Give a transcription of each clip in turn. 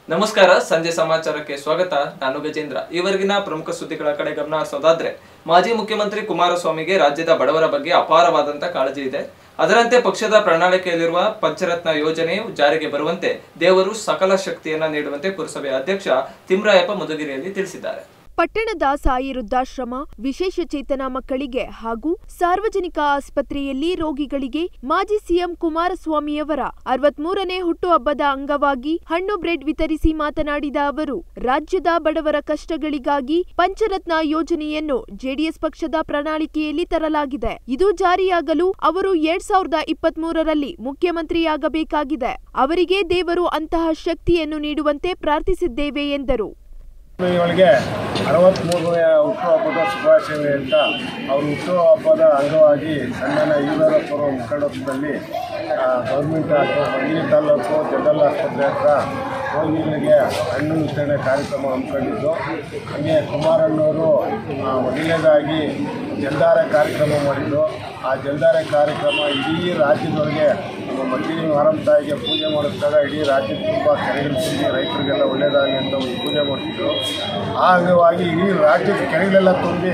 ನಮಸ್ಕಾರ ಸಂಜೆ ಸಮಾಚಾರಕ್ಕೆ ಸ್ವಾಗತ ನಾನು ಗಜೇಂದ್ರ ಈವರೆಗಿನ ಪ್ರಮುಖ ಸುದ್ದಿಗಳ ಕಡೆ ಗಮನ ಹರಿಸೋದಾದ್ರೆ ಮಾಜಿ ಮುಖ್ಯಮಂತ್ರಿ ಕುಮಾರಸ್ವಾಮಿಗೆ ರಾಜ್ಯದ ಬಡವರ ಬಗ್ಗೆ ಅಪಾರವಾದಂತ ಕಾಳಜಿ ಇದೆ ಅದರಂತೆ ಪಕ್ಷದ ಪ್ರಣಾಳಿಕೆಯಲ್ಲಿರುವ ಪಂಚರತ್ನ ಯೋಜನೆಯು ಜಾರಿಗೆ ಬರುವಂತೆ ದೇವರು ಸಕಲ ಶಕ್ತಿಯನ್ನ ನೀಡುವಂತೆ ಪುರಸಭೆ ಅಧ್ಯಕ್ಷ ತಿಮ್ರಾಯಪ್ಪ ಮಧುಗಿರಿಯಲ್ಲಿ ತಿಳಿಸಿದ್ದಾರೆ ಪಟ್ಟಣದ ಸಾಯಿ ವೃದ್ಧಾಶ್ರಮ ವಿಶೇಷ ಚೇತನ ಮಕ್ಕಳಿಗೆ ಹಾಗೂ ಸಾರ್ವಜನಿಕ ಆಸ್ಪತ್ರೆಯಲ್ಲಿ ರೋಗಿಗಳಿಗೆ ಮಾಜಿ ಸಿಎಂ ಕುಮಾರಸ್ವಾಮಿಯವರ ಅರವತ್ಮೂರನೇ ಹುಟ್ಟುಹಬ್ಬದ ಅಂಗವಾಗಿ ಹಣ್ಣು ಬ್ರೆಡ್ ವಿತರಿಸಿ ಮಾತನಾಡಿದ ಅವರು ರಾಜ್ಯದ ಬಡವರ ಕಷ್ಟಗಳಿಗಾಗಿ ಪಂಚರತ್ನ ಯೋಜನೆಯನ್ನು ಜೆಡಿಎಸ್ ಪಕ್ಷದ ಪ್ರಣಾಳಿಕೆಯಲ್ಲಿ ತರಲಾಗಿದೆ ಇದು ಜಾರಿಯಾಗಲು ಅವರು ಎರಡ್ ಸಾವಿರದ ಇಪ್ಪತ್ಮೂರರಲ್ಲಿ ಮುಖ್ಯಮಂತ್ರಿಯಾಗಬೇಕಾಗಿದೆ ಅವರಿಗೆ ದೇವರು ಅಂತಹ ಶಕ್ತಿಯನ್ನು ನೀಡುವಂತೆ ಪ್ರಾರ್ಥಿಸಿದ್ದೇವೆ ಎಂದರು ಇವಳಿಗೆ ಅರವತ್ತ್ಮೂರನೇ ಹುಟ್ಟುಹಬ್ಬದ ಶುಭಾಶಯ ಅಂತ ಅವ್ರ ಹುಟ್ಟುಹಬ್ಬದ ಅಂಗವಾಗಿ ಸಣ್ಣ ಈಶ್ವರಪುರ ಮುಖಂಡತ್ವದಲ್ಲಿ ಗೌರ್ಮೆಂಟ್ ಹೊರಗಿನ ತಾಲೂಕು ಜನರಲ್ ಆಸ್ಪತ್ರೆ ಹತ್ರ ರೋಗಿಗಳಿಗೆ ಹಣ್ಣು ವಿತರಣೆ ಕಾರ್ಯಕ್ರಮ ಹಮ್ಮಿಕೊಂಡಿದ್ದು ಹಾಗೆ ಕುಮಾರಣ್ಣವರು ಆ, ಮೊದಲನೇದಾಗಿ ಜಲ್ದಾರ ಕಾರ್ಯಕ್ರಮ ಮಾಡಿದ್ದು ಆ ಜಲ್ದಾರ ಕಾರ್ಯಕ್ರಮ ಇಡೀ ರಾಜ್ಯದೊಳಗೆ ನಮ್ಮ ಮಂದಿರ ಮಾರಮ್ಮ ತಾಯಿಗೆ ಪೂಜೆ ಮಾಡಿದಾಗ ಇಡೀ ರಾಜ್ಯದ ತುಂಬ ಕೆರೆಗಳು ತುಂಬಿ ರೈತರಿಗೆಲ್ಲ ಒಳ್ಳೆಯದಾಗಲಿ ಅಂತ ಒಂದು ಪೂಜೆ ಮಾಡ್ತಿದ್ರು ಆ ಅಂಗವಾಗಿ ಇಡೀ ರಾಜ್ಯದ ಕೆರೆಗಳೆಲ್ಲ ತುಂಬಿ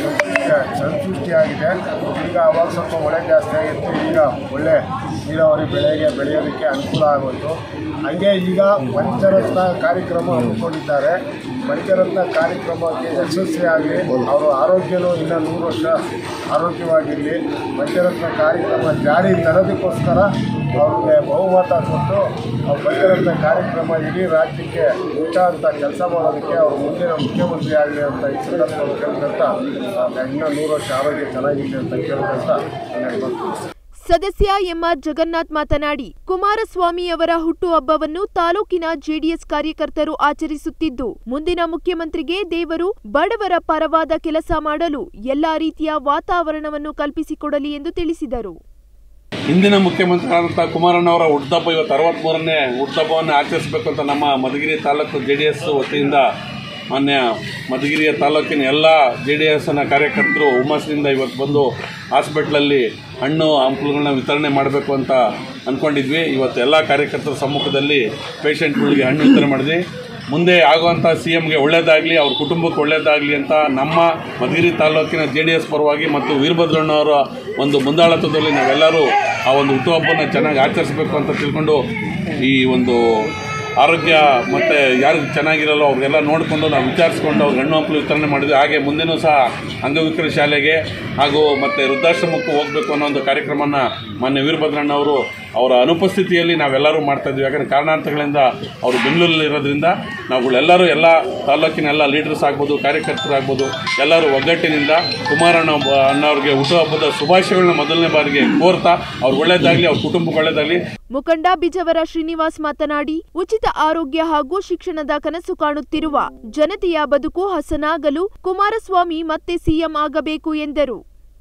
ಈಗ ಸಂತುಷ್ಟಿಯಾಗಿದೆ ಈಗ ಅವಾಗ ಸ್ವಲ್ಪ ಮಳೆ ಜಾಸ್ತಿ ಆಗಿತ್ತು ಈಗ ಒಳ್ಳೆ ನೀರಾವರಿ ಬೆಳೆಗೆ ಬೆಳೆಯೋದಕ್ಕೆ ಅನುಕೂಲ ಆಗೋಯ್ತು ಹಾಗೆ ಈಗ ಪಂಚರತ್ನ ಕಾರ್ಯಕ್ರಮ ಹಮ್ಮಿಕೊಂಡಿದ್ದಾರೆ ಪಂಚರತ್ನ ಕಾರ್ಯಕ್ರಮಕ್ಕೆ ಯಶಸ್ವಿಯಾಗಲಿ ಅವರ ಆರೋಗ್ಯನೂ ಇನ್ನೂ ನೂರು ವರ್ಷ ಆರೋಗ್ಯವಾಗಿರಲಿ ಪಂಚರತ್ನ ಕಾರ್ಯಕ್ರಮ ಜಾರಿ ತರೋದಕ್ಕೋಸ್ಕರ ಅವ್ರಿಗೆ ಬಹುಮತ ಕೊಟ್ಟು ಅವ್ರ ಪಂಚರತ್ನ ಕಾರ್ಯಕ್ರಮ ಇಡೀ ರಾಜ್ಯಕ್ಕೆ ಊಟ ಅಂತ ಕೆಲಸ ಮಾಡೋದಕ್ಕೆ ಅವರು ಮುಂದಿನ ಮುಖ್ಯಮಂತ್ರಿ ಆಗಲಿ ಅಂತ ಈ ಸಂದರ್ಭದಲ್ಲಿ ಕೇಳ್ಕೊಂತ ಇನ್ನೂ ನೂರು ವರ್ಷ ಆರೋಗ್ಯ ಚೆನ್ನಾಗಿದೆ ಅಂತ ಕೇಳ್ಕೊಂತ ನಾನು ಹೇಳ್ತೀನಿ. ಸದಸ್ಯ ಎಂಆರ್ ಜಗನ್ನಾಥ್ ಮಾತನಾಡಿ ಕುಮಾರಸ್ವಾಮಿಯವರ ಹುಟ್ಟುಹಬ್ಬವನ್ನು ತಾಲೂಕಿನ ಜೆಡಿಎಸ್ ಕಾರ್ಯಕರ್ತರು ಆಚರಿಸುತ್ತಿದ್ದು ಮುಂದಿನ ಮುಖ್ಯಮಂತ್ರಿಗೆ ದೇವರು ಬಡವರ ಪರವಾದ ಕೆಲಸ ಮಾಡಲು ಎಲ್ಲಾ ರೀತಿಯ ವಾತಾವರಣವನ್ನು ಕಲ್ಪಿಸಿಕೊಡಲಿ ಎಂದು ತಿಳಿಸಿದರು ಹಿಂದಿನ ಮುಖ್ಯಮಂತ್ರಿಯಾದಂಥ ಕುಮಾರಣ್ಣವರ ಹುಟ್ಟುಹಬ್ಬ ಇವತ್ತು ಅರವತ್ತ್ಮೂರನೇ ಹುಟ್ಟುಹಬ್ಬವನ್ನು ಆಚರಿಸಬೇಕು ಅಂತ ನಮ್ಮ Madhugiri taluk J D S ವತಿಯಿಂದ ಮಾನ್ಯ ಮಧುಗಿರಿಯ ತಾಲೂಕಿನ ಎಲ್ಲ ಜೆ ಡಿ ಎಸ್ನ ಕಾರ್ಯಕರ್ತರು ಹುಮ್ಮಸ್ಸಿನಿಂದ ಇವತ್ತು ಬಂದು ಹಾಸ್ಪಿಟ್ಲಲ್ಲಿ ಹಣ್ಣು ಹಂಪಲುಗಳನ್ನ ವಿತರಣೆ ಮಾಡಬೇಕು ಅಂತ ಅಂದ್ಕೊಂಡಿದ್ವಿ ಇವತ್ತು ಎಲ್ಲ ಕಾರ್ಯಕರ್ತರ ಸಮ್ಮುಖದಲ್ಲಿ ಪೇಷಂಟ್ಗಳಿಗೆ ಹಣ್ಣು ವಿತರಣೆ ಮಾಡಿದ್ವಿ ಮುಂದೆ ಆಗುವಂಥ ಸಿ ಎಮ್ಗೆ ಒಳ್ಳೇದಾಗಲಿ ಅವ್ರ ಕುಟುಂಬಕ್ಕೆ ಒಳ್ಳೇದಾಗಲಿ ಅಂತ ನಮ್ಮ ಮಧುಗಿರಿ ತಾಲೂಕಿನ ಜೆ ಡಿ ಎಸ್ ಪರವಾಗಿ ಮತ್ತು ವೀರಭದ್ರಣ್ಣವರ ಒಂದು ಮುಂದಾಳತ್ವದಲ್ಲಿ ನಾವೆಲ್ಲರೂ ಆ ಒಂದು ಹುಟ್ಟುಹಬ್ಬನ ಚೆನ್ನಾಗಿ ಆಚರಿಸಬೇಕು ಅಂತ ತಿಳ್ಕೊಂಡು ಈ ಒಂದು ಆರೋಗ್ಯ ಮತ್ತು ಯಾರು ಚೆನ್ನಾಗಿರಲ್ಲ ಅವ್ರಿಗೆಲ್ಲ ನೋಡಿಕೊಂಡು ನಾವು ವಿಚಾರಿಸ್ಕೊಂಡು ಅವ್ರಿಗೆ ಹಣ್ಣು ಹಂಪಲು ವಿತರಣೆ ಮಾಡಿದ್ವಿ ಹಾಗೆ ಮುಂದೆನೂ ಸಹ ಅಂಗವಿಕಲ ಶಾಲೆಗೆ ಹಾಗೂ ಮತ್ತು ವೃದ್ಧಾಶ್ರಮಕ್ಕೂ ಹೋಗಬೇಕು ಅನ್ನೋ ಒಂದು ಕಾರ್ಯಕ್ರಮನ ಮಾನ್ಯ ವೀರಭದ್ರಣ್ಣವರು ಅವರ ಅನುಪಸ್ಥಿತಿಯಲ್ಲಿ ನಾವೆಲ್ಲರೂ ಮಾಡ್ತಾ ಇದ್ವಿ ಯಾಕಂದರೆ ಕಾರಣಾಂತರಗಳಿಂದ ಅವರು ಬೆಂಗಳೂರಲ್ಲಿ ಇರೋದ್ರಿಂದ ನಾವುಗಳೆಲ್ಲರೂ ಎಲ್ಲ ತಾಲೂಕಿನ ಎಲ್ಲ ಲೀಡರ್ಸ್ ಆಗ್ಬೋದು ಕಾರ್ಯಕರ್ತರಾಗ್ಬೋದು ಎಲ್ಲರೂ ಒಗ್ಗಟ್ಟಿನಿಂದ ಕುಮಾರಣ್ಣ ಒಬ್ಬ- ಅಣ್ಣವ್ರಿಗೆ ಹುಟ್ಟುಹಬ್ಬದ ಶುಭಾಶಯಗಳನ್ನ ಮೊದಲನೇ ಬಾರಿಗೆ ಕೋರ್ತಾ ಅವ್ರಿಗೆ ಒಳ್ಳೇದಾಗಲಿ ಅವ್ರ ಕುಟುಂಬಕ್ಕೆ ಒಳ್ಳೇದಾಗಲಿ ಮುಖಂಡ ಬಿಜವರ ಶ್ರೀನಿವಾಸ್ ಮಾತನಾಡಿ ಉಚಿತ ಆರೋಗ್ಯ ಹಾಗೂ ಶಿಕ್ಷಣದ ಕನಸು ಕಾಣುತ್ತಿರುವ ಜನತೆಯ ಬದುಕು ಹಸನಾಗಲು ಕುಮಾರಸ್ವಾಮಿ ಮತ್ತೆ ಸಿಎಂ ಆಗಬೇಕು ಎಂದರು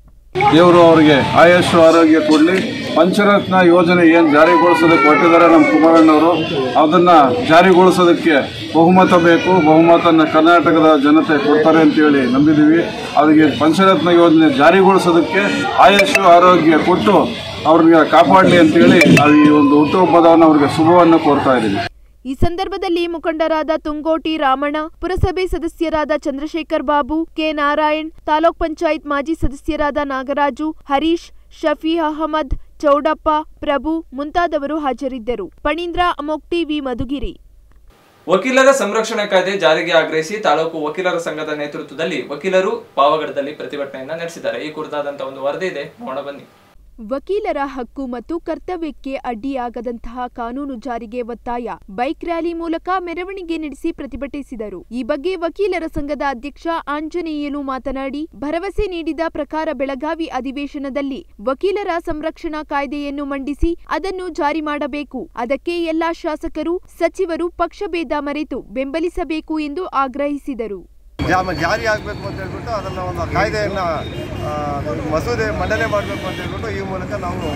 ದೇವರು ಅವರಿಗೆ ಆಯುಷ್ ಆರೋಗ್ಯ ಕೊಡಲಿ ಪಂಚರತ್ನ ಯೋಜನೆ ಏನು ಜಾರಿಗೊಳಿಸೋದಕ್ಕೆ ಹೊರಟಿದ್ದಾರೆ ನಮ್ಮ ಕುಮಾರಣ್ಣವರು ಅದನ್ನ ಜಾರಿಗೊಳಿಸೋದಕ್ಕೆ ಬಹುಮತ ಬೇಕು ಬಹುಮತನ ಕರ್ನಾಟಕದ ಜನತೆ ಕೊಡ್ತಾರೆ ಅಂತೇಳಿ ನಂಬಿದ್ದೀವಿ ಅದಕ್ಕೆ ಪಂಚರತ್ನ ಯೋಜನೆ ಜಾರಿಗೊಳಿಸೋದಕ್ಕೆ ಆಯುಷ್ ಆರೋಗ್ಯ ಕೊಟ್ಟು ಅವ್ರಿಗೆ ಕಾಪಾಡಲಿ ಅಂತೇಳಿ ಅದು ಈ ಒಂದು ಹುಟ್ಟುಹಬ್ಬದವನ್ನು ಅವ್ರಿಗೆ ಶುಭವನ್ನು ಕೋರ್ತಾ ಇದ್ದೀವಿ ಈ ಸಂದರ್ಭದಲ್ಲಿ ಮುಖಂಡರಾದ ತುಂಗೋಟಿ ರಾಮಣ್ಣ ಪುರಸಭೆ ಸದಸ್ಯರಾದ ಚಂದ್ರಶೇಖರ್ ಬಾಬು ಕೆ ನಾರಾಯಣ್ ತಾಲೂಕ್ ಪಂಚಾಯತ್ ಮಾಜಿ ಸದಸ್ಯರಾದ ನಾಗರಾಜು ಹರೀಶ್ ಶಫಿ ಅಹಮದ್ ಚೌಡಪ್ಪ ಪ್ರಭು ಮುಂತಾದವರು ಹಾಜರಿದ್ದರು ಪಣೀಂದ್ರ ಅಮೋಕ್ ಟಿವಿ ಮಧುಗಿರಿ ವಕೀಲರ ಸಂರಕ್ಷಣಾ ಕಾಯ್ದೆ ಜಾರಿಗೆ ಆಗ್ರಹಿಸಿ ತಾಲೂಕು ವಕೀಲರ ಸಂಘದ ನೇತೃತ್ವದಲ್ಲಿ ವಕೀಲರು ಪಾವಗಡದಲ್ಲಿ ಪ್ರತಿಭಟನೆಯನ್ನ ನಡೆಸಿದ್ದಾರೆ ಈ ಕುರಿತಾದಂತ ಒಂದು ವರದಿ ಇದೆ ನೋಡ ಬನ್ನಿ ವಕೀಲರ ಹಕ್ಕು ಮತ್ತು ಕರ್ತವ್ಯಕ್ಕೆ ಅಡ್ಡಿಯಾಗದಂತಹ ಕಾನೂನು ಜಾರಿಗೆ ಒತ್ತಾಯ ಬೈಕ್ ರ್ಯಾಲಿ ಮೂಲಕ ಮೆರವಣಿಗೆ ನಡೆಸಿ ಪ್ರತಿಭಟಿಸಿದರು ಈ ಬಗ್ಗೆ ವಕೀಲರ ಸಂಘದ ಅಧ್ಯಕ್ಷ ಆಂಜನೇಯಲು ಮಾತನಾಡಿ ಭರವಸೆ ನೀಡಿದ ಪ್ರಕಾರ ಬೆಳಗಾವಿ ಅಧಿವೇಶನದಲ್ಲಿ ವಕೀಲರ ಸಂರಕ್ಷಣಾ ಕಾಯ್ದೆಯನ್ನು ಮಂಡಿಸಿ ಅದನ್ನು ಜಾರಿ ಮಾಡಬೇಕು ಅದಕ್ಕೆ ಎಲ್ಲಾ ಶಾಸಕರು ಸಚಿವರು ಪಕ್ಷಭೇದ ಮರೆತು ಬೆಂಬಲಿಸಬೇಕು ಎಂದು ಆಗ್ರಹಿಸಿದರು ಜಾಮ ಜಾರಿ ಆಗಬೇಕು ಅಂತ ಹೇಳ್ಬಿಟ್ಟು ಅದನ್ನು ಒಂದು ಕಾಯ್ದೆಯನ್ನು ಆ, ಮಸೂದೆ ಮಂಡನೆ ಮಾಡಬೇಕು ಅಂತ ಹೇಳ್ಬಿಟ್ಟು ಈ ಮೂಲಕ ನಾವು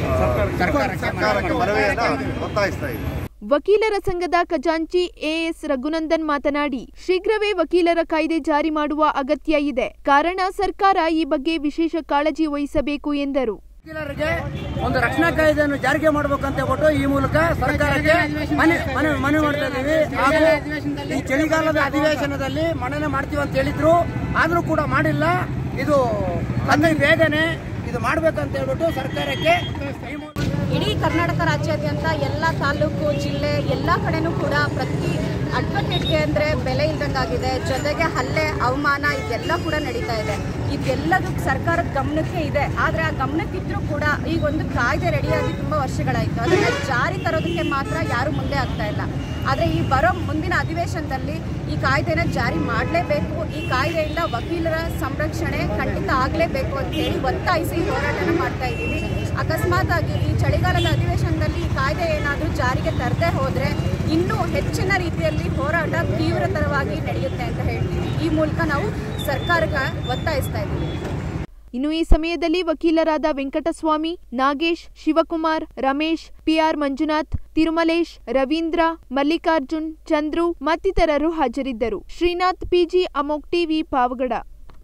ಆ, ಸರ್ಕಾರಕ್ಕೆ ಮನವಿಯನ್ನು ಒತ್ತಾಯಿಸ್ತಾ ಇದ್ದೀವಿ ವಕೀಲರ ಸಂಘದ ಖಜಾಂಚಿ ಎಎಸ್ ರಘುನಂದನ್ ಮಾತನಾಡಿ ಶೀಘ್ರವೇ ವಕೀಲರ ಕಾಯ್ದೆ ಜಾರಿ ಮಾಡುವ ಅಗತ್ಯ ಇದೆ ಕಾರಣ ಸರ್ಕಾರ ಈ ಬಗ್ಗೆ ವಿಶೇಷ ಕಾಳಜಿ ವಹಿಸಬೇಕು ಎಂದರು ವಕೀಲರಿಗೆ ಒಂದು ರಕ್ಷಣಾ ಕಾಯ್ದೆಯನ್ನು ಜಾರಿಗೆ ಮಾಡಬೇಕಂತ ಹೇಳ್ಬಿಟ್ಟು ಈ ಮೂಲಕ ಸರ್ಕಾರಕ್ಕೆ ಮನೆ ಮನೆ ಮನವಿ ಮಾಡ್ತಾ ಇದ್ದೀವಿ ಹಾಗೂ ಈ ಚಳಿಗಾಲದ ಅಧಿವೇಶನದಲ್ಲಿ ಮನನೆ ಮಾಡ್ತೀವಿ ಅಂತ ಹೇಳಿದ್ರು ಆದರೂ ಕೂಡ ಮಾಡಿಲ್ಲ ಇದು ಕನ್ನಡ ಬೇಗನೆ ಇದು ಮಾಡ್ಬೇಕಂತ ಹೇಳ್ಬಿಟ್ಟು ಸರ್ಕಾರಕ್ಕೆ ಈ ಮೂಲಕ ಇಡೀ ಕರ್ನಾಟಕ ರಾಜ್ಯಾದ್ಯಂತ ಎಲ್ಲ ತಾಲೂಕು ಜಿಲ್ಲೆ ಎಲ್ಲ ಕಡೆನೂ ಕೂಡ ಪ್ರತಿ ಅಡ್ವೊಕೇಟ್ಗೆ ಅಂದರೆ ಬೆಲೆ ಇಲ್ದಂಗಾಗಿದೆ ಜೊತೆಗೆ ಹಲ್ಲೆ ಅವಮಾನ ಇದೆಲ್ಲ ಕೂಡ ನಡೀತಾ ಇದೆ ಇದೆಲ್ಲದಕ್ಕೆ ಸರ್ಕಾರದ ಗಮನಕ್ಕೆ ಇದೆ ಆದರೆ ಆ ಗಮನಕ್ಕಿದ್ರೂ ಕೂಡ ಈಗ ಒಂದು ಕಾಯ್ದೆ ರೆಡಿಯಾಗಿ ತುಂಬ ವರ್ಷಗಳಾಯಿತು ಅದನ್ನು ಜಾರಿ ತರೋದಕ್ಕೆ ಮಾತ್ರ ಯಾರೂ ಮುಂದೆ ಆಗ್ತಾ ಇಲ್ಲ ಆದರೆ ಈ ಬರೋ ಮುಂದಿನ ಅಧಿವೇಶನದಲ್ಲಿ ಈ ಕಾಯ್ದೆನ ಜಾರಿ ಮಾಡಲೇಬೇಕು ಈ ಕಾಯ್ದೆಯಿಂದ ವಕೀಲರ ಸಂರಕ್ಷಣೆ ಖಂಡಿತ ಆಗಲೇಬೇಕು ಅಂತ ಹೇಳಿ ಒತ್ತಾಯಿಸಿ ಹೋರಾಟನ ಮಾಡ್ತಾ ಇದ್ದೀವಿ ಅಕಸ್ಮಾತ್ ಆಗಿ ಈ ಚಳಿಗಾಲದ ಅಧಿವೇಶನದಲ್ಲಿ ಈ ಕಾಯ್ದೆ ಏನಾದರೂ ಜಾರಿಗೆ ತರದೆ ಹೋದರೆ ಇನ್ನೂ ಹೆಚ್ಚಿನ ರೀತಿಯಲ್ಲಿ ಹೋರಾಟ ತೀವ್ರತರವಾಗಿ ನಡೆಯುತ್ತೆ ಅಂತ ಹೇಳ್ತೀವಿ ಈ ಮೂಲಕ ನಾವು ಸರ್ಕಾರಕ್ಕೆ ಒತ್ತಾಯಿಸ್ತಾ ಇದ್ದೀವಿ ಇನ್ನು ಈ ಸಮಯದಲ್ಲಿ ವಕೀಲರಾದ ವೆಂಕಟಸ್ವಾಮಿ ನಾಗೇಶ್ ಶಿವಕುಮಾರ್ ರಮೇಶ್ ಪಿಆರ್ ಮಂಜುನಾಥ್ ತಿರುಮಲೇಶ್ ರವೀಂದ್ರ ಮಲ್ಲಿಕಾರ್ಜುನ್ ಚಂದ್ರು ಮತ್ತಿತರರು ಹಾಜರಿದ್ದರು ಶ್ರೀನಾಥ್ ಪಿಜಿ ಅಮೋಕ್ ಟಿವಿ ಪಾವಗಡ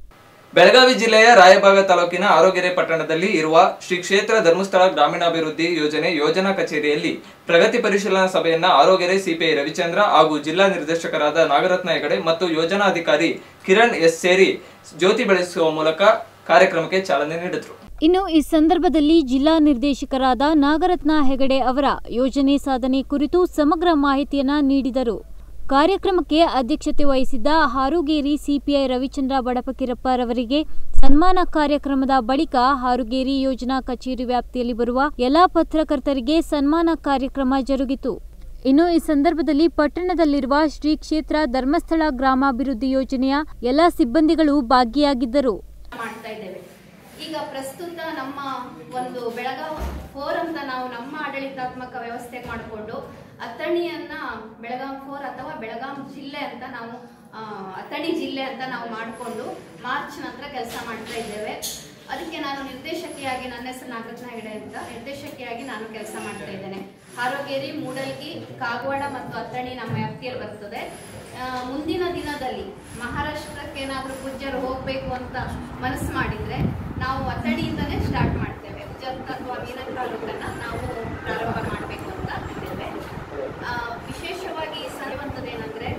ಬೆಳಗಾವಿ ಜಿಲ್ಲೆಯ ರಾಯಬಾಗ ತಾಲೂಕಿನ ಆರೋಗೆರೆ ಪಟ್ಟಣದಲ್ಲಿ ಇರುವ ಶ್ರೀ ಕ್ಷೇತ್ರ ಧರ್ಮಸ್ಥಳ ಗ್ರಾಮೀಣಾಭಿವೃದ್ಧಿ ಯೋಜನೆ ಯೋಜನಾ ಕಚೇರಿಯಲ್ಲಿ ಪ್ರಗತಿ ಪರಿಶೀಲನಾ ಸಭೆಯನ್ನ ಆರೋಗೆರೆ ಸಿಪಿಐ ರವಿಚಂದ್ರ ಹಾಗೂ ಜಿಲ್ಲಾ ನಿರ್ದೇಶಕರಾದ ನಾಗರತ್ನ ಹೆಗಡೆ ಮತ್ತು ಯೋಜನಾಧಿಕಾರಿ ಕಿರಣ್ ಎಸ್ ಸೇರಿ ಜ್ಯೋತಿ ಬೆಳೆಸುವ ಮೂಲಕ ಕಾರ್ಯಕ್ರಮಕ್ಕೆ ಚಾಲನೆ ನೀಡಿದರು ಇನ್ನು ಈ ಸಂದರ್ಭದಲ್ಲಿ ಜಿಲ್ಲಾ ನಿರ್ದೇಶಕರಾದ ನಾಗರತ್ನ ಹೆಗಡೆ ಅವರ ಯೋಜನೆ ಸಾಧನೆ ಕುರಿತು ಸಮಗ್ರ ಮಾಹಿತಿಯನ್ನ ನೀಡಿದರು ಕಾರ್ಯಕ್ರಮಕ್ಕೆ ಅಧ್ಯಕ್ಷತೆ ವಹಿಸಿದ್ದ ಹಾರುಗೇರಿ ಸಿಪಿಐ ರವಿಚಂದ್ರ ಬಡಪಕಿರಪ್ಪರವರಿಗೆ ಸನ್ಮಾನ ಕಾರ್ಯಕ್ರಮದ ಬಳಿಕ ಹಾರುಗೇರಿ ಯೋಜನಾ ಕಚೇರಿ ವ್ಯಾಪ್ತಿಯಲ್ಲಿ ಬರುವ ಎಲ್ಲಾ ಪತ್ರಕರ್ತರಿಗೆ ಸನ್ಮಾನ ಕಾರ್ಯಕ್ರಮ ಜರುಗಿತು ಇನ್ನು ಈ ಸಂದರ್ಭದಲ್ಲಿ ಪಟ್ಟಣದಲ್ಲಿರುವ ಶ್ರೀ ಕ್ಷೇತ್ರ ಧರ್ಮಸ್ಥಳ ಗ್ರಾಮಾಭಿವೃದ್ಧಿ ಯೋಜನೆಯ ಎಲ್ಲ ಸಿಬ್ಬಂದಿಗಳು ಭಾಗಿಯಾಗಿದ್ದರು ಮಾಡ್ತಾ ಇದ್ದೇವೆ ಈಗ ಪ್ರಸ್ತುತ ನಮ್ಮ ಒಂದು ಬೆಳಗಾವ್ ಫೋರ್ ಅಂತ ನಾವು ನಮ್ಮ ಆಡಳಿತಾತ್ಮಕ ವ್ಯವಸ್ಥೆ ಮಾಡಿಕೊಂಡು ಅಥಣಿಯನ್ನ ಬೆಳಗಾಂ ಫೋರ್ ಅಥವಾ ಬೆಳಗಾಂ ಜಿಲ್ಲೆ ಅಂತ ನಾವು ಆ, ಅಥಣಿ ಜಿಲ್ಲೆ ಅಂತ ನಾವು ಮಾಡಿಕೊಂಡು ಮಾರ್ಚ್ ನಂತರ ಕೆಲಸ ಮಾಡ್ತಾ ಇದ್ದೇವೆ ಅದಕ್ಕೆ ನಾನು ನಿರ್ದೇಶಕಿಯಾಗಿ ನನ್ನ ಹೆಸರು ನಾಗರತ್ನ ಹೆಗಡೆ ಅಂತ ನಿರ್ದೇಶಕಿಯಾಗಿ ನಾನು ಕೆಲಸ ಮಾಡ್ತಾ ಇದ್ದೇನೆ ಹಾರೋಗೇರಿ ಮೂಡಲ್ಗಿ ಕಾಗವಾಡ ಮತ್ತು ಅಥಣಿ ನಮ್ಮ ವ್ಯಾಪ್ತಿಯಲ್ಲಿ ಬರ್ತದೆ ಆ, ಮುಂದಿನ ದಿನದಲ್ಲಿ ಮಹಾರಾಷ್ಟ್ರಕ್ಕೆ ಏನಾದರೂ ಪೂಜ್ಯರು ಹೋಗಬೇಕು ಅಂತ ಮನಸ್ಸು ಮಾಡಿದ್ರೆ ನಾವು ಅಥಣಿಯಿಂದನೇ ಸ್ಟಾರ್ಟ್ ಮಾಡ್ತೇವೆ ಜತ್ ಅಥವಾ ಮೀರತ್ ತಾಲೂಕನ್ನ ನಾವು ಪ್ರಾರಂಭ ಮಾಡಬೇಕು ಅಂತ ಇದ್ದೇವೆ ಆ, ವಿಶೇಷವಾಗಿ ಸರಿಯುವಂಥದ್ದೇನೆಂದ್ರೆ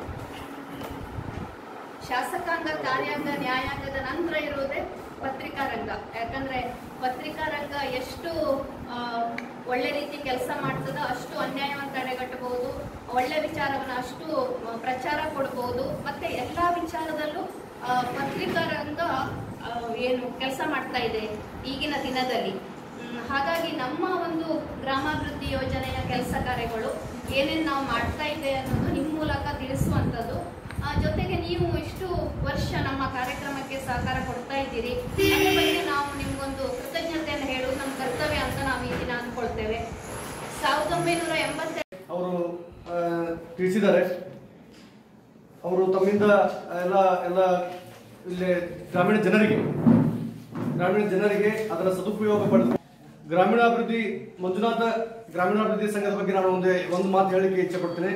ಶಾಸಕಾಂಗ ಕಾರ್ಯಾಂಗ ನ್ಯಾಯಾಂಗದ ನಂತರ ಇರುವುದೇ ಪತ್ರಿಕಾ ರಂಗ ಯಾಕಂದ್ರೆ ಪತ್ರಿಕಾ ರಂಗ ಎಷ್ಟು ಆ, ಒಳ್ಳೆ ರೀತಿ ಕೆಲಸ ಮಾಡ್ತದೋ ಅಷ್ಟು ಅನ್ಯಾಯವನ್ನು ತಡೆಗಟ್ಟಬಹುದು ಒಳ್ಳೆ ವಿಚಾರವನ್ನ ಅಷ್ಟು ಆ, ಪ್ರಚಾರ ಕೊಡಬಹುದು ಮತ್ತೆ ಎಲ್ಲಾ ವಿಚಾರದಲ್ಲೂ ಆ, ಪತ್ರಿಕಾ ರಂಗ ಆ, ಏನು ಕೆಲಸ ಮಾಡ್ತಾ ಇದೆ ಈಗಿನ ದಿನದಲ್ಲಿ ಹ್ಮ್, ಹಾಗಾಗಿ ನಮ್ಮ ಒಂದು ಗ್ರಾಮಾಭಿವೃದ್ಧಿ ಯೋಜನೆಯ ಕೆಲಸ ಕಾರ್ಯಗಳು ಏನೇನು ನಾವು ಮಾಡ್ತಾ ಇದೆ ಅನ್ನೋದು ನಿಮ್ಮ ಮೂಲಕ ತಿಳಿಸುವಂಥದ್ದು ಆ, ಜೊತೆಗೆ ನೀವು ಇಷ್ಟು ವರ್ಷ ನಮ್ಮ ಕಾರ್ಯಕ್ರಮಕ್ಕೆ ಸಹಕಾರ ಕೊಡ್ತಾ ಇದ್ದೀರಿ ಅದ್ರ ಬಗ್ಗೆ ನಾವು ನಿಮ್ಗೊಂದು ಕೃತಜ್ಞತೆಯನ್ನು ಹೇಳುವುದು ನಮ್ಮ ಕರ್ತವ್ಯ ಅಂತ ನಾವು ಈ ದಿನ ಅಂದ್ಕೊಳ್ತೇವೆ ಸಾವಿರದ ಒಂಬೈನೂರ ಎಂಬತ್ತ ಅವರು ಆ, ತಿಳಿಸಿದ್ದಾರೆ ಅವರು ತಮ್ಮಿಂದ ಎಲ್ಲ ಎಲ್ಲ ಇಲ್ಲಿ ಗ್ರಾಮೀಣ ಜನರಿಗೆ ಗ್ರಾಮೀಣ ಜನರಿಗೆ ಅದರ ಸದುಪಯೋಗ ಪಡೆದು ಗ್ರಾಮೀಣಾಭಿವೃದ್ಧಿ ಮಂಜುನಾಥ ಗ್ರಾಮೀಣಾಭಿವೃದ್ಧಿ ಸಂಘದ ಬಗ್ಗೆ ನಾನು ಒಂದು ಒಂದು ಮಾತು ಹೇಳಲಿಕ್ಕೆ ಇಚ್ಛೆ ಪಡ್ತೇನೆ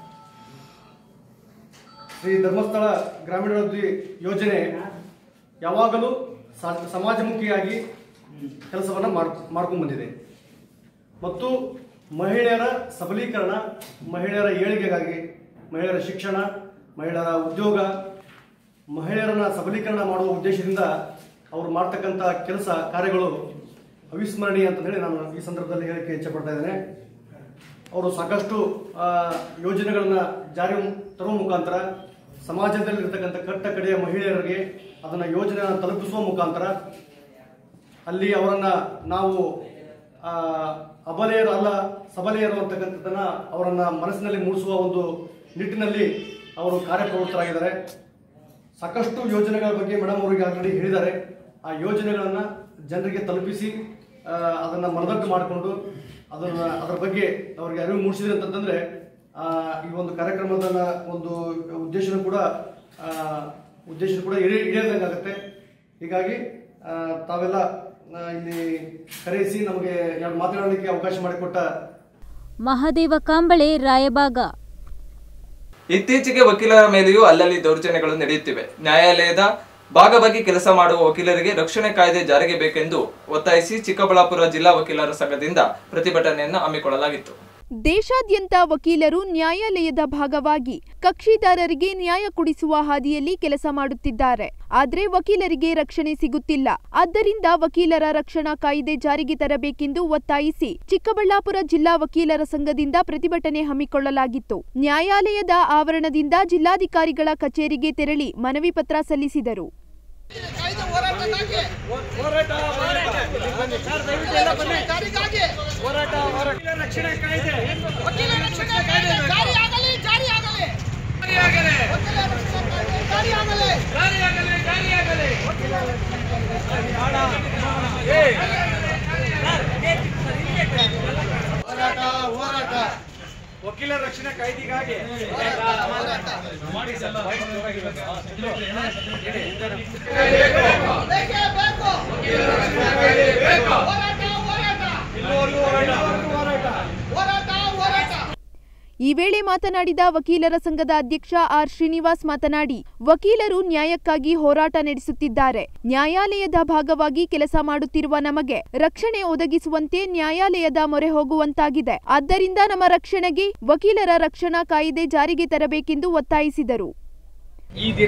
ಶ್ರೀ ಧರ್ಮಸ್ಥಳ ಗ್ರಾಮೀಣಾಭಿವೃದ್ಧಿ ಯೋಜನೆ ಯಾವಾಗಲೂ ಸ- ಸಮಾಜಮುಖಿಯಾಗಿ ಕೆಲಸವನ್ನು ಮಾಡ್ ಮಾಡ್ಕೊಂಡು ಬಂದಿದೆ ಮತ್ತು ಮಹಿಳೆಯರ ಸಬಲೀಕರಣ ಮಹಿಳೆಯರ ಏಳಿಗೆಗಾಗಿ ಮಹಿಳೆಯರ ಶಿಕ್ಷಣ ಮಹಿಳೆಯರ ಉದ್ಯೋಗ ಮಹಿಳೆಯರನ್ನ ಸಬಲೀಕರಣ ಮಾಡುವ ಉದ್ದೇಶದಿಂದ ಅವರು ಮಾಡ್ತಕ್ಕಂಥ ಕೆಲಸ ಕಾರ್ಯಗಳು ಅವಿಸ್ಮರಣೀಯ ಅಂತ ಹೇಳಿ ನಾನು ಈ ಸಂದರ್ಭದಲ್ಲಿ ಹೇಳಕ್ಕೆ ಇಚ್ಛೆ ಪಡ್ತಾ ಇದ್ದೇನೆ ಅವರು ಸಾಕಷ್ಟು ಆ, ಯೋಜನೆಗಳನ್ನ ಜಾರಿ ತರುವ ಮುಖಾಂತರ ಸಮಾಜದಲ್ಲಿರ್ತಕ್ಕಂಥ ಕಟ್ಟ ಕಡೆಯ ಮಹಿಳೆಯರಿಗೆ ಅದನ್ನ ಯೋಜನೆಯನ್ನು ತಲುಪಿಸುವ ಮುಖಾಂತರ ಅಲ್ಲಿ ಅವರನ್ನ ನಾವು ಆ, ಅಬಲೆಯರು ಅಲ್ಲ ಸಬಲೆಯರು ಅಂತಕ್ಕಂಥದ್ದನ್ನ ಅವರನ್ನ ಮನಸ್ಸಿನಲ್ಲಿ ಮೂಡಿಸುವ ಒಂದು ನಿಟ್ಟಿನಲ್ಲಿ ಅವರು ಕಾರ್ಯಪ್ರವೃತ್ತರಾಗಿದ್ದಾರೆ ಸಾಕಷ್ಟು ಯೋಜನೆಗಳ ಬಗ್ಗೆ ಮೇಡಮ್ ಅವರಿಗೆ ಆಲ್ರೆಡಿ ಹೇಳಿದ್ದಾರೆ ಆ ಯೋಜನೆಗಳನ್ನ ಜನರಿಗೆ ತಲುಪಿಸಿ ಆ, ಅದನ್ನ ಮನದಟ್ಟು ಮಾಡಿಕೊಂಡು ಅದನ್ನ ಅದರ ಬಗ್ಗೆ ಅವರಿಗೆ ಅರಿವು ಮೂಡಿಸಿದ್ರೆ ಅಂತಂದ್ರೆ ಆ, ಈ ಒಂದು ಕಾರ್ಯಕ್ರಮದ ಒಂದು ಉದ್ದೇಶನೂ ಕೂಡ ಆ, ಉದ್ದೇಶ ಕೂಡ ಇಡೀ ಈಡೇರಿದಂಗಾಗುತ್ತೆ ಹೀಗಾಗಿ ಆ, ತಾವೆಲ್ಲ ಆ, ಇಲ್ಲಿ ಕರೆಯಿಸಿ ನಮಗೆ ಎರಡು ಮಾತನಾಡಲಿಕ್ಕೆ ಅವಕಾಶ ಮಾಡಿಕೊಟ್ಟ ಮಹಾದೇವ ಕಾಂಬಳೆ ರಾಯಬಾಗ ಇತ್ತೀಚೆಗೆ ವಕೀಲರ ಮೇಲೆಯೂ ಅಲ್ಲಲ್ಲಿ ದೌರ್ಜನ್ಯಗಳು ನಡೆಯುತ್ತಿವೆ ನ್ಯಾಯಾಲಯದ ಭಾಗವಾಗಿ ಕೆಲಸ ಮಾಡುವ ವಕೀಲರಿಗೆ ರಕ್ಷಣೆ ಕಾಯ್ದೆ ಜಾರಿಗೆ ಬೇಕೆಂದು ಒತ್ತಾಯಿಸಿ ಚಿಕ್ಕಬಳ್ಳಾಪುರ ಜಿಲ್ಲಾ ವಕೀಲರ ಸಂಘದಿಂದ ಪ್ರತಿಭಟನೆಯನ್ನು ಹಮ್ಮಿಕೊಳ್ಳಲಾಗಿತ್ತು ದೇಶಾದ್ಯಂತ ವಕೀಲರು ನ್ಯಾಯಾಲಯದ ಭಾಗವಾಗಿ ಕಕ್ಷಿದಾರರಿಗೆ ನ್ಯಾಯ ಕೊಡಿಸುವ ಹಾದಿಯಲ್ಲಿ ಕೆಲಸ ಮಾಡುತ್ತಿದ್ದಾರೆ ಆದರೆ ವಕೀಲರಿಗೆ ರಕ್ಷಣೆ ಸಿಗುತ್ತಿಲ್ಲ ಆದ್ದರಿಂದ ವಕೀಲರ ರಕ್ಷಣಾ ಕಾಯ್ದೆ ಜಾರಿಗೆ ತರಬೇಕೆಂದು ಒತ್ತಾಯಿಸಿ ಚಿಕ್ಕಬಳ್ಳಾಪುರ ಜಿಲ್ಲಾ ವಕೀಲರ ಸಂಘದಿಂದ ಪ್ರತಿಭಟನೆ ಹಮ್ಮಿಕೊಳ್ಳಲಾಗಿತ್ತು ನ್ಯಾಯಾಲಯದ ಆವರಣದಿಂದ ಜಿಲ್ಲಾಧಿಕಾರಿಗಳ ಕಚೇರಿಗೆ ತೆರಳಿ ಮನವಿ ಪತ್ರ ಸಲ್ಲಿಸಿದರು ವಕೀಲರ ರಕ್ಷಣಾ ಕಾಯ್ದೆಗಾಗಿ ಈ ವೇಳೆ ಮಾತನಾಡಿದ ವಕೀಲರ ಸಂಘದ ಅಧ್ಯಕ್ಷ ಆರ್ ಶ್ರೀನಿವಾಸ್ ಮಾತನಾಡಿ ವಕೀಲರು ನ್ಯಾಯಕ್ಕಾಗಿ ಹೋರಾಟ ನಡೆಸುತ್ತಿದ್ದಾರೆ ನ್ಯಾಯಾಲಯದ ಭಾಗವಾಗಿ ಕೆಲಸ ಮಾಡುತ್ತಿರುವ ನಮಗೆ ರಕ್ಷಣೆ ಒದಗಿಸುವಂತೆ ನ್ಯಾಯಾಲಯದ ಮೊರೆ ಹೋಗುವಂತಾಗಿದೆ ಆದ್ದರಿಂದ ನಮ್ಮ ರಕ್ಷಣೆಗೆ ವಕೀಲರ ರಕ್ಷಣಾ ಕಾಯ್ದೆ ಜಾರಿಗೆ ತರಬೇಕೆಂದು ಒತ್ತಾಯಿಸಿದರು ಈ ದಿನ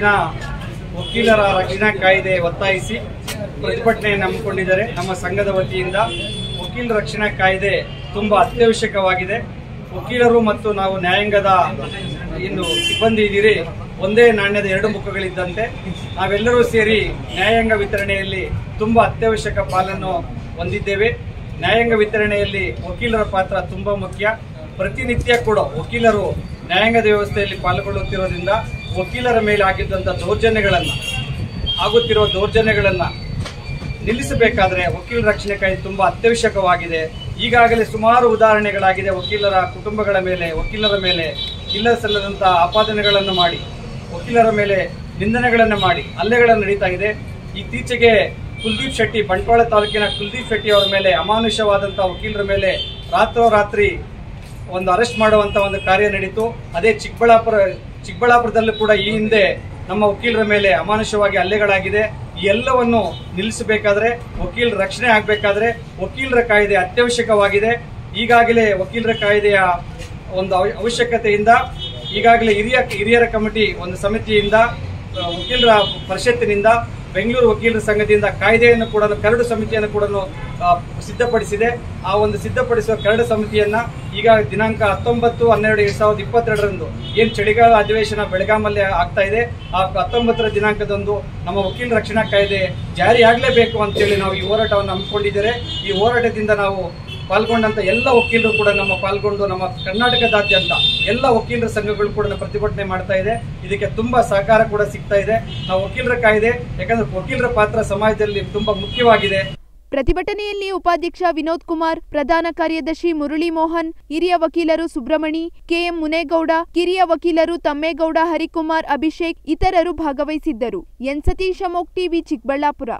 ವಕೀಲರ ರಕ್ಷಣಾ ಕಾಯ್ದೆ ಒತ್ತಾಯಿಸಿ ಪ್ರತಿಭಟನೆಯನ್ನು ಹಮ್ಮಿಕೊಂಡಿದ್ದಾರೆ ನಮ್ಮ ಸಂಘದ ವತಿಯಿಂದ ವಕೀಲರ ರಕ್ಷಣಾ ಕಾಯ್ದೆ ತುಂಬಾ ಅತ್ಯವಶ್ಯಕವಾಗಿದೆ ವಕೀಲರು ಮತ್ತು ನಾವು ನ್ಯಾಯಾಂಗದ ಇನ್ನು ಸಿಬ್ಬಂದಿ ಇದ್ದೀರಿ ಒಂದೇ ನಾಣ್ಯದ ಎರಡು ಮುಖಗಳಿದ್ದಂತೆ ನಾವೆಲ್ಲರೂ ಸೇರಿ ನ್ಯಾಯಾಂಗ ವಿತರಣೆಯಲ್ಲಿ ತುಂಬಾ ಅತ್ಯವಶ್ಯಕ ಪಾಲನ್ನು ಹೊಂದಿದ್ದೇವೆ ನ್ಯಾಯಾಂಗ ವಿತರಣೆಯಲ್ಲಿ ವಕೀಲರ ಪಾತ್ರ ತುಂಬಾ ಮುಖ್ಯ ಪ್ರತಿನಿತ್ಯ ಕೂಡ ವಕೀಲರು ನ್ಯಾಯಾಂಗದ ವ್ಯವಸ್ಥೆಯಲ್ಲಿ ಪಾಲ್ಗೊಳ್ಳುತ್ತಿರೋದ್ರಿಂದ ವಕೀಲರ ಮೇಲೆ ಆಗಿದ್ದಂಥ ದೌರ್ಜನ್ಯಗಳನ್ನು ಆಗುತ್ತಿರುವ ದೌರ್ಜನ್ಯಗಳನ್ನು ನಿಲ್ಲಿಸಬೇಕಾದ್ರೆ ವಕೀಲರ ರಕ್ಷಣೆ ಕಾಯ್ದೆ ತುಂಬಾ ಅತ್ಯವಶ್ಯಕವಾಗಿದೆ ಈಗಾಗಲೇ ಸುಮಾರು ಉದಾಹರಣೆಗಳಾಗಿದೆ ವಕೀಲರ ಕುಟುಂಬಗಳ ಮೇಲೆ ವಕೀಲರ ಮೇಲೆ ಇಲ್ಲ ಸಲ್ಲದಂಥ ಆಪಾದನೆಗಳನ್ನು ಮಾಡಿ ವಕೀಲರ ಮೇಲೆ ನಿಂದನೆಗಳನ್ನು ಮಾಡಿ ಹಲ್ಲೆಗಳನ್ನು ನಡೀತಾ ಇದೆ ಇತ್ತೀಚೆಗೆ ಕುಲ್ದೀಪ್ ಶೆಟ್ಟಿ ಬಂಟ್ವಾಳ ತಾಲೂಕಿನ ಕುಲ್ದೀಪ್ ಶೆಟ್ಟಿ ಅವರ ಮೇಲೆ ಅಮಾನುಷವಾದಂಥ ವಕೀಲರ ಮೇಲೆ ರಾತ್ರೋರಾತ್ರಿ ಒಂದು ಅರೆಸ್ಟ್ ಮಾಡುವಂತ ಒಂದು ಕಾರ್ಯ ನಡೀತು ಅದೇ ಚಿಕ್ಕಬಳ್ಳಾಪುರ ಚಿಕ್ಕಬಳ್ಳಾಪುರದಲ್ಲೂ ಕೂಡ ಈ ಹಿಂದೆ ನಮ್ಮ ವಕೀಲರ ಮೇಲೆ ಅಮಾನುಷವಾಗಿ ಹಲ್ಲೆಗಳಾಗಿದೆ ಈ ಎಲ್ಲವನ್ನು ನಿಲ್ಲಿಸಬೇಕಾದ್ರೆ ವಕೀಲರ ರಕ್ಷಣೆ ಆಗಬೇಕಾದ್ರೆ ವಕೀಲರ ಕಾಯ್ದೆ ಅತ್ಯವಶ್ಯಕವಾಗಿದೆ ಈಗಾಗಲೇ ವಕೀಲರ ಕಾಯ್ದೆಯ ಒಂದು ಅವ- ಅವಶ್ಯಕತೆಯಿಂದ ಈಗಾಗಲೇ ಹಿರಿಯ ಹಿರಿಯರ ಕಮಿಟಿ ಒಂದು ಸಮಿತಿಯಿಂದ ಆ, ವಕೀಲರ ಪರಿಷತ್ತಿನಿಂದ ಬೆಂಗಳೂರು ವಕೀಲರ ಸಂಘದಿಂದ ಕಾಯ್ದೆಯನ್ನು ಕೂಡ ಕರಡು ಸಮಿತಿಯನ್ನು ಕೂಡ ಆ, ಸಿದ್ಧಪಡಿಸಿದೆ ಆ ಒಂದು ಸಿದ್ಧಪಡಿಸುವ ಕರಡು ಸಮಿತಿಯನ್ನ ಈಗ ದಿನಾಂಕ ಹತ್ತೊಂಬತ್ತು ಹನ್ನೆರಡು ಎರಡ್ ಸಾವಿರದ ಇಪ್ಪತ್ತೆರಡರಂದು ಏನ್ ಚಳಿಗಾಲ ಅಧಿವೇಶನ ಬೆಳಗಾಮಲ್ಲಿ ಆಗ್ತಾ ಇದೆ ಆ ಹತ್ತೊಂಬತ್ತರ ದಿನಾಂಕದಂದು ನಮ್ಮ ವಕೀಲ ರಕ್ಷಣಾ ಕಾಯ್ದೆ ಜಾರಿಯಾಗಲೇಬೇಕು ಅಂತೇಳಿ ನಾವು ಈ ಹೋರಾಟವನ್ನು ಹಮ್ಮಿಕೊಂಡಿದ್ದೇವೆ ಈ ಹೋರಾಟದಿಂದ ನಾವು ಪಾಲ್ಗೊಂಡಂತ ಎಲ್ಲ ವಕೀಲರು ಕೂಡ ನಮ್ಮ ಪಾಲ್ಗೊಂಡು ನಮ್ಮ ಕರ್ನಾಟಕದಾದ್ಯಂತ ಎಲ್ಲ ವಕೀಲರ ಸಂಘಗಳು ಕೂಡ ಪ್ರತಿಭಟನೆ ಮಾಡ್ತಾ ಇದೆ ಇದಕ್ಕೆ ತುಂಬಾ ಸಹಕಾರ ಕೂಡ ಸಿಗ್ತಾ ಇದೆ ನಾವು ವಕೀಲರ ಕಾಯ್ದೆ ಯಾಕಂದ್ರೆ ವಕೀಲರ ಪಾತ್ರ ಸಮಾಜದಲ್ಲಿ ತುಂಬಾ ಮುಖ್ಯವಾಗಿದೆ ಪ್ರತಿಭಟನೆಯಲ್ಲಿ ಉಪಾಧ್ಯಕ್ಷ ವಿನೋದ್ ಕುಮಾರ್ ಪ್ರಧಾನ ಕಾರ್ಯದರ್ಶಿ ಮುರಳಿ ಮೋಹನ್ ಹಿರಿಯ ವಕೀಲರು ಸುಬ್ರಮಣಿ ಕೆಎಂ ಮುನೇಗೌಡ ಕಿರಿಯ ವಕೀಲರು ತಮ್ಮೇಗೌಡ ಹರಿಕುಮಾರ್ ಅಭಿಷೇಕ್ ಇತರರು ಭಾಗವಹಿಸಿದ್ದರು ಎನ್ ಸತೀಶ ಮೋಕ್ ಟಿವಿ ಚಿಕ್ಕಬಳ್ಳಾಪುರ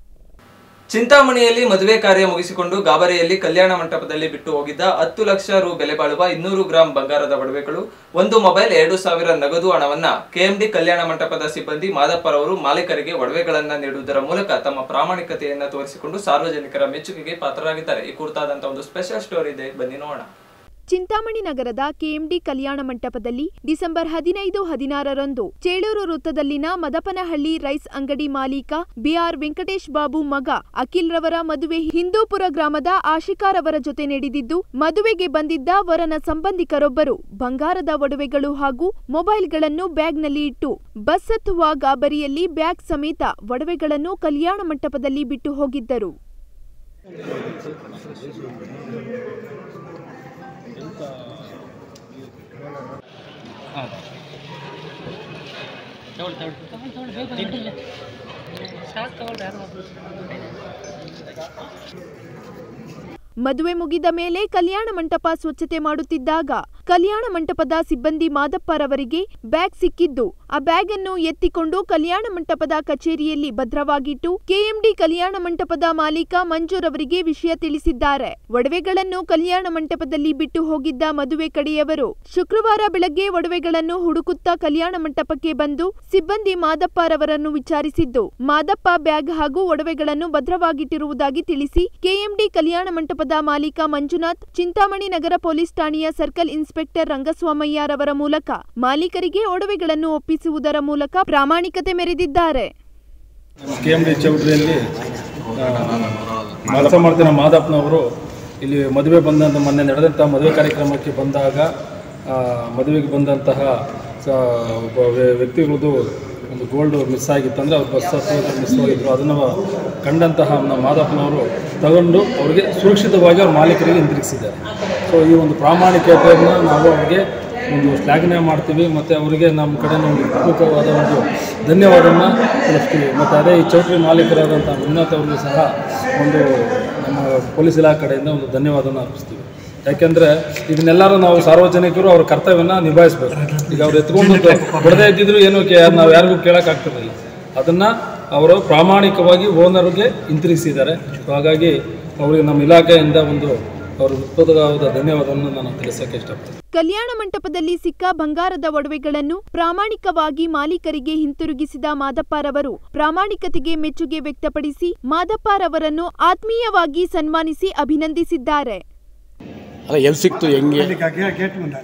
ಚಿಂತಾಮಣಿಯಲ್ಲಿ ಮದುವೆ ಕಾರ್ಯ ಮುಗಿಸಿಕೊಂಡು ಗಾಬರಿಯಲ್ಲಿ ಕಲ್ಯಾಣ ಮಂಟಪದಲ್ಲಿ ಬಿಟ್ಟು ಹೋಗಿದ್ದ ಹತ್ತು ಲಕ್ಷ ರು ಬೆಲೆ ಬಾಳುವ ಇನ್ನೂರು ಗ್ರಾಂ ಬಂಗಾರದ ಒಡವೆಗಳು ಒಂದು ಮೊಬೈಲ್ ಎರಡು ಸಾವಿರ ನಗದು ಹಣವನ್ನ ಕೆಎಂಡಿ ಕಲ್ಯಾಣ ಮಂಟಪದ ಸಿಬ್ಬಂದಿ ಮಾದಪ್ಪರವರು ಮಾಲೀಕರಿಗೆ ಒಡವೆಗಳನ್ನ ನೀಡುವುದರ ಮೂಲಕ ತಮ್ಮ ಪ್ರಾಮಾಣಿಕತೆಯನ್ನ ತೋರಿಸಿಕೊಂಡು ಸಾರ್ವಜನಿಕರ ಮೆಚ್ಚುಗೆಗೆ ಪಾತ್ರರಾಗಿದ್ದಾರೆ ಈ ಕುರಿತಾದಂತಹ ಒಂದು ಸ್ಪೆಷಲ್ ಸ್ಟೋರಿ ಇದೆ ಬನ್ನಿ ನೋಡೋಣ ಚಿಂತಾಮಣಿ ನಗರದ ಕೆಎಂಡಿ ಕಲ್ಯಾಣ ಮಂಟಪದಲ್ಲಿ ಡಿಸೆಂಬರ್ ಹದಿನೈದು ಹದಿನಾರರಂದು ಚೇಳೂರು ವೃತ್ತದಲ್ಲಿನ ಮದಪನಹಳ್ಳಿ ರೈಸ್ ಅಂಗಡಿ ಮಾಲೀಕ ಬಿಆರ್ ವೆಂಕಟೇಶ್ ಬಾಬು ಮಗ ಅಖಿಲ್ ರವರ ಮದುವೆ ಹಿಂದೂಪುರ ಗ್ರಾಮದ ಆಶಿಕಾರವರ ಜೊತೆ ನಡೆದಿದ್ದು ಮದುವೆಗೆ ಬಂದಿದ್ದ ವರನ ಸಂಬಂಧಿಕರೊಬ್ಬರು ಬಂಗಾರದ ಒಡವೆಗಳು ಹಾಗೂ ಮೊಬೈಲ್ಗಳನ್ನು ಬ್ಯಾಗ್ನಲ್ಲಿ ಇಟ್ಟು ಬಸ್ ಹತ್ತುವ ಗಾಬರಿಯಲ್ಲಿ ಬ್ಯಾಗ್ ಸಮೇತ ಒಡವೆಗಳನ್ನು ಕಲ್ಯಾಣ ಮಂಟಪದಲ್ಲಿ ಬಿಟ್ಟು ಹೋಗಿದ್ದರು ಮದುವೆ ಮುಗಿದ ಮೇಲೆ ಕಲ್ಯಾಣ ಮಂಟಪ ಸ್ವಚ್ಛತೆ ಮಾಡುತ್ತಿದ್ದಾಗ ಕಲ್ಯಾಣ ಮಂಟಪದ ಸಿಬ್ಬಂದಿ ಮಾದಪ್ಪರವರಿಗೆ ಬ್ಯಾಗ್ ಸಿಕ್ಕಿದ್ದು ಆ ಬ್ಯಾಗ್ ಅನ್ನು ಎತ್ತಿಕೊಂಡು ಕಲ್ಯಾಣ ಮಂಟಪದ ಕಚೇರಿಯಲ್ಲಿ ಭದ್ರವಾಗಿಟ್ಟು ಕೆಎಂಡಿ ಕಲ್ಯಾಣ ಮಂಟಪದ ಮಾಲೀಕ ಮಂಜೂರವರಿಗೆ ವಿಷಯ ತಿಳಿಸಿದ್ದಾರೆ ಒಡವೆಗಳನ್ನು ಕಲ್ಯಾಣ ಮಂಟಪದಲ್ಲಿ ಬಿಟ್ಟು ಹೋಗಿದ್ದ ಮದುವೆ ಕಡೆಯವರು ಶುಕ್ರವಾರ ಬೆಳಗ್ಗೆ ಒಡವೆಗಳನ್ನು ಹುಡುಕುತ್ತಾ ಕಲ್ಯಾಣ ಮಂಟಪಕ್ಕೆ ಬಂದು ಸಿಬ್ಬಂದಿ ಮಾದಪ್ಪರವರನ್ನು ವಿಚಾರಿಸಿದ್ದು ಮಾದಪ್ಪ ಬ್ಯಾಗ್ ಹಾಗೂ ಒಡವೆಗಳನ್ನು ಭದ್ರವಾಗಿಟ್ಟಿರುವುದಾಗಿ ತಿಳಿಸಿ ಕೆಎಂಡಿ ಕಲ್ಯಾಣ ಮಂಟಪದ ಮಾಲೀಕ ಮಂಜುನಾಥ್ ಚಿಂತಾಮಣಿ ನಗರ ಪೊಲೀಸ್ ಠಾಣೆಯ ಸರ್ಕಲ್ ಇನ್ಸ್ಪೆಕ್ಟರ್ ರಂಗಸ್ವಾಮಯ್ಯರವರ ಮೂಲಕ ಮಾಲೀಕರಿಗೆ ಒಡವೆಗಳನ್ನು ಒಪ್ಪಿಸುವುದರ ಮೂಲಕ ಪ್ರಾಮಾಣಿಕತೆ ಮೆರೆದಿದ್ದಾರೆ ಕೆ ಎಮ್ ಡಿ ಚೌಟ್ರಿಯಲ್ಲಿ ಕೆಲಸ ಮಾಡ್ತಿರೋ ಮಾದಪ್ಪನವರು ಇಲ್ಲಿ ಮದುವೆ ಬಂದಂಥ ಮೊನ್ನೆ ನಡೆದಂಥ ಮದುವೆ ಕಾರ್ಯಕ್ರಮಕ್ಕೆ ಬಂದಾಗ ಆ, ಮದುವೆಗೆ ಬಂದಂತಹ ಸ- ಒಬ್ಬ ವ್ಯ- ವ್ಯಕ್ತಿಗಳದ್ದು ಒಂದು ಗೋಲ್ಡ್ ಮಿಸ್ ಆಗಿತ್ತು ಅಂದರೆ ಅವ್ರು ಬಸ್ ಹತ್ತುವಾಗ ಮಿಸ್ ಹೋಗಿದ್ರು ಅದನ್ನು ಕಂಡಂತಹ ನಮ್ಮ ಮಾದಪ್ಪನವರು ತಗೊಂಡು ಅವರಿಗೆ ಸುರಕ್ಷಿತವಾಗಿ ಅವ್ರ ಮಾಲೀಕರಿಗೆ ಹಿಂತಿರುಗಿಸಿದ್ದಾರೆ ಸೊ ಈ ಒಂದು ಪ್ರಾಮಾಣಿಕತೆಯನ್ನು ನಾವು ಅವರಿಗೆ ಒಂದು ಶ್ಲಾಘನೆ ಮಾಡ್ತೀವಿ ಮತ್ತು ಅವರಿಗೆ ನಮ್ಮ ಕಡೆ ಒಂದು ಪೂರ್ವಕವಾದ ಒಂದು ಧನ್ಯವಾದವನ್ನು ತಿಳಿಸ್ತೀವಿ ಮತ್ತು ಅದೇ ಈ ಚೌಟ್ರಿ ಮಾಲೀಕರಾದಂಥ ಮಂಜುನಾಥ್ ಅವರಿಗೂ ಸಹ ಒಂದು ನಮ್ಮ ಪೊಲೀಸ್ ಇಲಾಖೆ ಕಡೆಯಿಂದ ಒಂದು ಧನ್ಯವಾದವನ್ನು ಅರ್ಪಿಸ್ತೀವಿ ಯಾಕೆಂದರೆ ಇದನ್ನೆಲ್ಲರೂ ನಾವು ಸಾರ್ವಜನಿಕರು ಅವ್ರ ಕರ್ತವ್ಯನ ನಿಭಾಯಿಸ್ಬೇಕು ಈಗ ಅವ್ರು ಎತ್ಕೊಂಡು ಬಿಡದೇ ಇದ್ದಿದ್ರು ಏನು ಕೇ ನಾವು ಯಾರಿಗೂ ಕೇಳೋಕ್ಕಾಗ್ತಿರಲಿಲ್ಲ ಅದನ್ನು ಅವರು ಪ್ರಾಮಾಣಿಕವಾಗಿ ಓನರ್ಗೆ ಹಿಂತಿರುಗಿಸಿದ್ದಾರೆ ಸೊ ಹಾಗಾಗಿ ಅವರಿಗೆ ನಮ್ಮ ಇಲಾಖೆಯಿಂದ ಒಂದು ಅವ್ರ ಹೃತ್ಪೂರ್ವಕವಾದ ಧನ್ಯವಾದವನ್ನು ನಾನು ತಿಳಿಸೋಕ್ಕೆ ಇಷ್ಟಪಡ್ತೀನಿ ಕಲ್ಯಾಣ ಮಂಟಪದಲ್ಲಿ ಸಿಕ್ಕ ಬಂಗಾರದ ಒಡವೆಗಳನ್ನು ಪ್ರಾಮಾಣಿಕವಾಗಿ ಮಾಲೀಕರಿಗೆ ಹಿಂತಿರುಗಿಸಿದ ಮಾದಪ್ಪರವರು ಪ್ರಾಮಾಣಿಕತೆಗೆ ಮೆಚ್ಚುಗೆ ವ್ಯಕ್ತಪಡಿಸಿ ಮಾದಪ್ಪರವರನ್ನು ಆತ್ಮೀಯವಾಗಿ ಸನ್ಮಾನಿಸಿ ಅಭಿನಂದಿಸಿದ್ದಾರೆ ಅಲ್ಲ ಎಲ್ಲಿ ಸಿಕ್ತು ಹೆಂಗೆ ಗೇಟ್ ಮುಂದೆ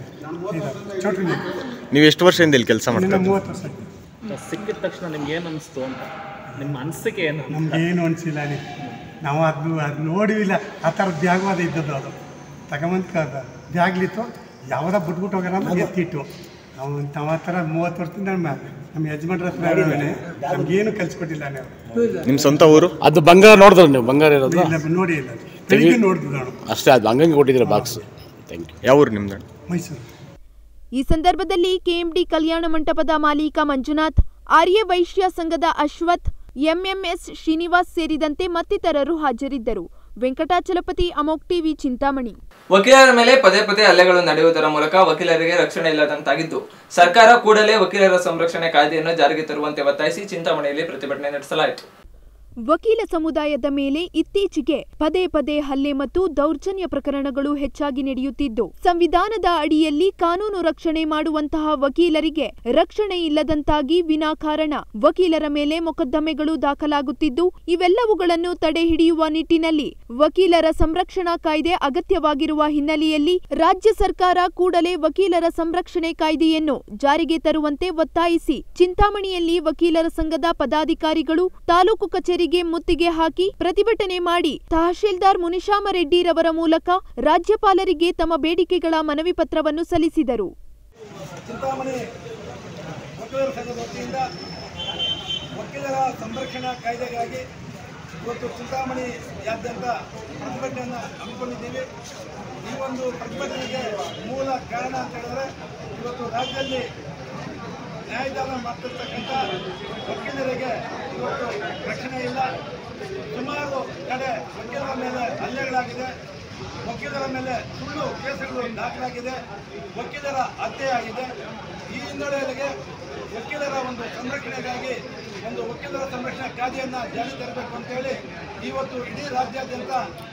ಚೌಟ್ರಿ ಮುಂದೆ ನೀವು ಎಷ್ಟು ವರ್ಷದಿಂದ ಇಲ್ಲಿ ಕೆಲಸ ಇನ್ನು ಮಾಡ್ತಾ ಮೂವತ್ತು ವರ್ಷ ಸಿಕ್ಕಿದ ತಕ್ಷಣ ನಿಮ್ಗೆ ಏನು ಅನಿಸ್ತು ಅಂತ ನಿಮ್ಮ ಅನಿಸಿಕೆ ಏನು ನಮ್ಗೆ ಏನು ಅನಿಸಿಲ್ಲ ನೀವು ನಾವು ಅದು ಅದು ನೋಡಿವಿಲ್ಲ ಆ ಥರ ಬ್ಯಾಗು ಅದು ಇದ್ದದ್ದು ಅದು ತಗೊಂಬಂದು ಬ್ಯಾಗ್ಲಿತ್ತು ಯಾವ್ದ ಬಿಟ್ಬಿಟ್ಟು ಹೋಗೋಣ ಅಂತ ಎತ್ತಿಟ್ಟು ನಾವು ನಾವು ಆ ಥರ ಮೂವತ್ತು ವರ್ಷದಿಂದ ನಮ್ಮ ನಮ್ಮ ಯಜಮಾನ್ರ ಹತ್ರ ಇರೋವೇನೆ ನಮ್ಗೇನು ಕಲಿಸ್ಕೊಟ್ಟಿಲ್ಲ ನೀವು ನಿಮ್ಮ ಸ್ವಂತ ಊರು ಅದು ಬಂಗಾರ ನೋಡಿದ್ರ ನೀವು ಬಂಗಾರ ಇರೋದು ಇಲ್ಲ ನೋಡಿ ಇಲ್ಲ ಬೆಳಿಗ್ಗೆ ನೋಡಿದ್ವಿ ನಾನು ಅಷ್ಟೇ ಅದು ಹಂಗಂಗೆ ಕೊಟ್ಟಿದ್ದೀರ ಬಾಕ್ಸ್ ಥ್ಯಾಂಕ್ ಯು ಯಾವ ಊರು ನಿಮ್ದು ಮೈಸೂರು ಈ ಸಂದರ್ಭದಲ್ಲಿ ಕೆಎಂಡಿ ಕಲ್ಯಾಣ ಮಂಟಪದ ಮಾಲೀಕ ಮಂಜುನಾಥ್ ಆರ್ಯ ವೈಶ್ಯ ಸಂಘದ ಅಶ್ವಥ್ ಎಂಎಂಎಸ್ ಶ್ರೀನಿವಾಸ್ ಸೇರಿದಂತೆ ಮತ್ತಿತರರು ಹಾಜರಿದ್ದರು ವೆಂಕಟಾಚಲಪತಿ ಅಮೋಕ್ ಟಿವಿ ಚಿಂತಾಮಣಿ ವಕೀಲರ ಮೇಲೆ ಪದೇ ಪದೇ ಹಲ್ಲೆಗಳು ನಡೆಯುವುದರ ಮೂಲಕ ವಕೀಲರಿಗೆ ರಕ್ಷಣೆ ಇಲ್ಲದಂತಾಗಿದ್ದು ಸರ್ಕಾರ ಕೂಡಲೇ ವಕೀಲರ ಸಂರಕ್ಷಣೆ ಕಾಯ್ದೆಯನ್ನು ಜಾರಿಗೆ ತರುವಂತೆ ಒತ್ತಾಯಿಸಿ ಚಿಂತಾಮಣಿಯಲ್ಲಿ ಪ್ರತಿಭಟನೆ ನಡೆಸಲಾಯಿತು ವಕೀಲ ಸಮುದಾಯದ ಮೇಲೆ ಇತ್ತೀಚೆಗೆ ಪದೇ ಪದೇ ಹಲ್ಲೆ ಮತ್ತು ದೌರ್ಜನ್ಯ ಪ್ರಕರಣಗಳು ಹೆಚ್ಚಾಗಿ ನಡೆಯುತ್ತಿದ್ದು ಸಂವಿಧಾನದ ಅಡಿಯಲ್ಲಿ ಕಾನೂನು ರಕ್ಷಣೆ ಮಾಡುವಂತಹ ವಕೀಲರಿಗೆ ರಕ್ಷಣೆ ಇಲ್ಲದಂತಾಗಿ ವಿನಾಕಾರಣ ವಕೀಲರ ಮೇಲೆ ಮೊಕದ್ದಮೆಗಳು ದಾಖಲಾಗುತ್ತಿದ್ದು ಇವೆಲ್ಲವುಗಳನ್ನು ತಡೆ ಹಿಡಿಯುವ ನಿಟ್ಟಿನಲ್ಲಿ ವಕೀಲರ ಸಂರಕ್ಷಣಾ ಕಾಯ್ದೆ ಅಗತ್ಯವಾಗಿರುವ ಹಿನ್ನೆಲೆಯಲ್ಲಿ ರಾಜ್ಯ ಸರ್ಕಾರ ಕೂಡಲೇ ವಕೀಲರ ಸಂರಕ್ಷಣೆ ಕಾಯ್ದೆಯನ್ನು ಜಾರಿಗೆ ತರುವಂತೆ ಒತ್ತಾಯಿಸಿ ಚಿಂತಾಮಣಿಯಲ್ಲಿ ವಕೀಲರ ಸಂಘದ ಪದಾಧಿಕಾರಿಗಳು ತಾಲೂಕು ಕಚೇರಿಗೆ ಮುತ್ತಿಗೆ ಹಾಕಿ ಪ್ರತಿಭಟನೆ ಮಾಡಿ ತಹಶೀಲ್ದಾರ್ ಮುನಿಶಾಮರೆಡ್ಡಿರವರ ಮೂಲಕ ರಾಜ್ಯಪಾಲರಿಗೆ ತಮ್ಮ ಬೇಡಿಕೆಗಳ ಮನವಿ ಪತ್ರವನ್ನು ಸಲ್ಲಿಸಿದರು ಚಿಂತಾಮಣಿ ವಕೀಲರ ಸಂಘದ ವತಿಯಿಂದ ವಕೀಲರ ಸಂರಕ್ಷಣಾ ಕಾಯ್ದೆಗಾಗಿ ಇವತ್ತು ಚಿಂತಾಮಣಿಯಾದ್ಯಂತ ಪ್ರತಿಭಟನೆಯನ್ನು ಹಮ್ಮಿಕೊಂಡಿದ್ದೀವಿ ಈ ಒಂದು ಪ್ರತಿಭಟನೆಗೆ ಮೂಲ ಕಾರಣ ಅಂತ ಹೇಳಿದ್ರೆ ಇವತ್ತು ರಾಜ್ಯದಲ್ಲಿ ನ್ಯಾಯದಾನ ಮಾಡ್ತಿರ್ತಕ್ಕಂಥ ವಕೀಲರಿಗೆ ಇವತ್ತು ರಕ್ಷಣೆ ಇಲ್ಲ ಸುಮಾರು ಕಡೆ ವಕೀಲರ ಮೇಲೆ ಹಲ್ಲೆಗಳಾಗಿದೆ ವಕೀಲರ ಮೇಲೆ ಸುಳ್ಳು ಕೇಸುಗಳು ದಾಖಲಾಗಿದೆ ವಕೀಲರ ಹತ್ಯೆಯಾಗಿದೆ ಈ ಹಿನ್ನೆಲೆಯಲ್ಲಿ ವಕೀಲರ ಒಂದು ಸಂರಕ್ಷಣೆಗಾಗಿ ಒಂದು ವಕೀಲರ ಸಂರಕ್ಷಣಾ ಕಾಯ್ದೆಯನ್ನು ಜಾರಿ ತರಬೇಕು ಅಂತೇಳಿ ಇವತ್ತು ಇಡೀ ರಾಜ್ಯಾದ್ಯಂತ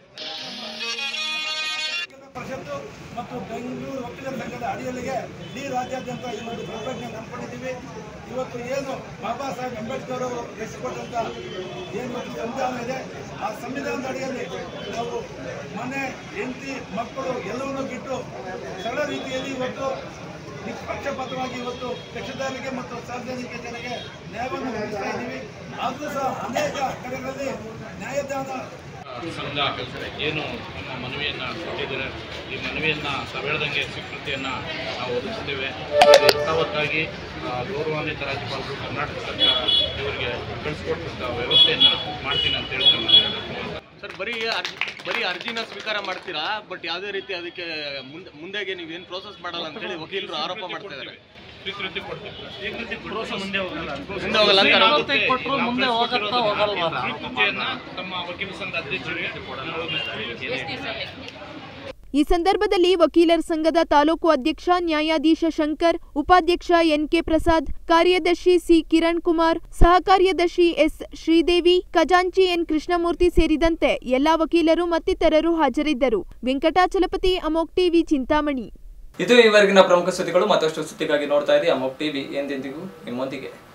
ವಕೀಲರ ಪರಿಷತ್ತು ಮತ್ತು ಬೆಂಗಳೂರು ವಕೀಲರ ಸಂಘದ ಅಡಿಯಲ್ಲಿಗೆ ಇಡೀ ರಾಜ್ಯಾದ್ಯಂತ ಈ ಒಂದು ಪ್ರತಿಭಟನೆ ನಂಬ್ಕೊಂಡಿದ್ದೀವಿ ಇವತ್ತು ಏನು ಬಾಬಾ ಸಾಹೇಬ್ ಅಂಬೇಡ್ಕರ್ ಅವರು ನಡೆಸಿಕೊಟ್ಟಂತ ಏನು ಒಂದು ಸಂವಿಧಾನ ಇದೆ ಆ ಸಂವಿಧಾನದ ಅಡಿಯಲ್ಲಿ ನಾವು ಮನೆ ಹೆಂಡತಿ ಮಕ್ಕಳು ಎಲ್ಲವನ್ನೂ ಬಿಟ್ಟು ಸರಳ ರೀತಿಯಲ್ಲಿ ಇವತ್ತು ನಿಷ್ಪಕ್ಷಪಾತವಾಗಿ ಇವತ್ತು ಕಕ್ಷಿದಾರರಿಗೆ ಮತ್ತು ಸಾರ್ವಜನಿಕ ಜನರಿಗೆ ನ್ಯಾಯವನ್ನು ಒದಗಿಸ್ತಾ ಇದ್ದೀವಿ ಆದರೂ ಸಹ ಅನೇಕ ಕಡೆಗಳಲ್ಲಿ ನ್ಯಾಯದಾನ ಸಂಘ ಏನು ನಮ್ಮ ಮನವಿಯನ್ನು ಕೊಟ್ಟಿದ್ದಾರೆ ಈ ಮನವಿಯನ್ನು ಸವೇಳದಂಗೆ ಸ್ವೀಕೃತಿಯನ್ನು ನಾವು ಒದಗಿಸ್ತೇವೆ ಯಥಾವತ್ತಾಗಿ ಆ, ಗೌರವಾನ್ವಿತ ರಾಜ್ಯಪಾಲರು ಕರ್ನಾಟಕ ಸರ್ಕಾರ ಇವರಿಗೆ ಕಳಿಸ್ಕೊಟ್ಟಂಥ ವ್ಯವಸ್ಥೆಯನ್ನು ಮಾಡ್ತೀನಿ ಅಂತ ಹೇಳ್ತಾರೆ ಸರ್ ಬರೀ ಅರ್ಜಿ ಬರೀ ಅರ್ಜಿನ ಸ್ವೀಕಾರ ಮಾಡ್ತೀರಾ ಬಟ್ ಯಾವುದೇ ರೀತಿ ಅದಕ್ಕೆ ಮುಂದೆ ಮುಂದೆಗೆ ನೀವೇನು ಪ್ರೋಸೆಸ್ ಮಾಡಲ್ಲ ಅಂತೇಳಿ ವಕೀಲರು ಆರೋಪ ಮಾಡ್ತಾ ಇದ್ದಾರೆ ಸ್ವೀಕೃತಿ ಕೊಡ್ತೀವಿ ಮುಂದೆ ಹೋಗಲ್ಲ ಮುಂದೆ ಹೋಗಲ್ಲ ಅಂತ ಏನಾಗುತ್ತೆ? ಕೊಟ್ರು ಮುಂದೆ ನಾವು ಹೋಗತ್ತಾ ಹೋಗಲ್ವಾ? ಸ್ವೀಕೃತಿಯನ್ನ ತಮ್ಮ ವಕೀಲ ಸಂಘ ಅಧ್ಯಕ್ಷರಿಗೆ ನಾವು ಈ ಸಂದರ್ಭದಲ್ಲಿ ವಕೀಲರ ಸಂಘದ ತಾಲೂಕು ಅಧ್ಯಕ್ಷ ನ್ಯಾಯಾಧೀಶ ಶಂಕರ್ ಉಪಾಧ್ಯಕ್ಷ ಎನ್ಕೆ ಪ್ರಸಾದ್ ಕಾರ್ಯದರ್ಶಿ ಸಿ ಕಿರಣ್ ಕುಮಾರ್ ಸಹ ಕಾರ್ಯದರ್ಶಿ ಎಸ್ ಶ್ರೀದೇವಿ ಖಜಾಂಚಿ ಎನ್ ಕೃಷ್ಣಮೂರ್ತಿ ಸೇರಿದಂತೆ ಎಲ್ಲಾ ವಕೀಲರು ಮತ್ತಿತರರು ಹಾಜರಿದ್ದರು ವೆಂಕಟಾಚಲಪತಿ ಅಮೋಕ್ ಟಿವಿ ಚಿಂತಾಮಣಿ ಇದು ಈವರೆಗಿನ ಪ್ರಮುಖ ಸುದ್ದಿಗಳು ಮತ್ತಷ್ಟು ಸುದ್ದಿಗಾಗಿ ನೋಡ್ತಾ ಇರಿ ಅಮೋಕ್ ಟಿವಿ ಎಂದೆಂದಿಗೂ ನಿಮ್ಮೊಂದಿಗೆ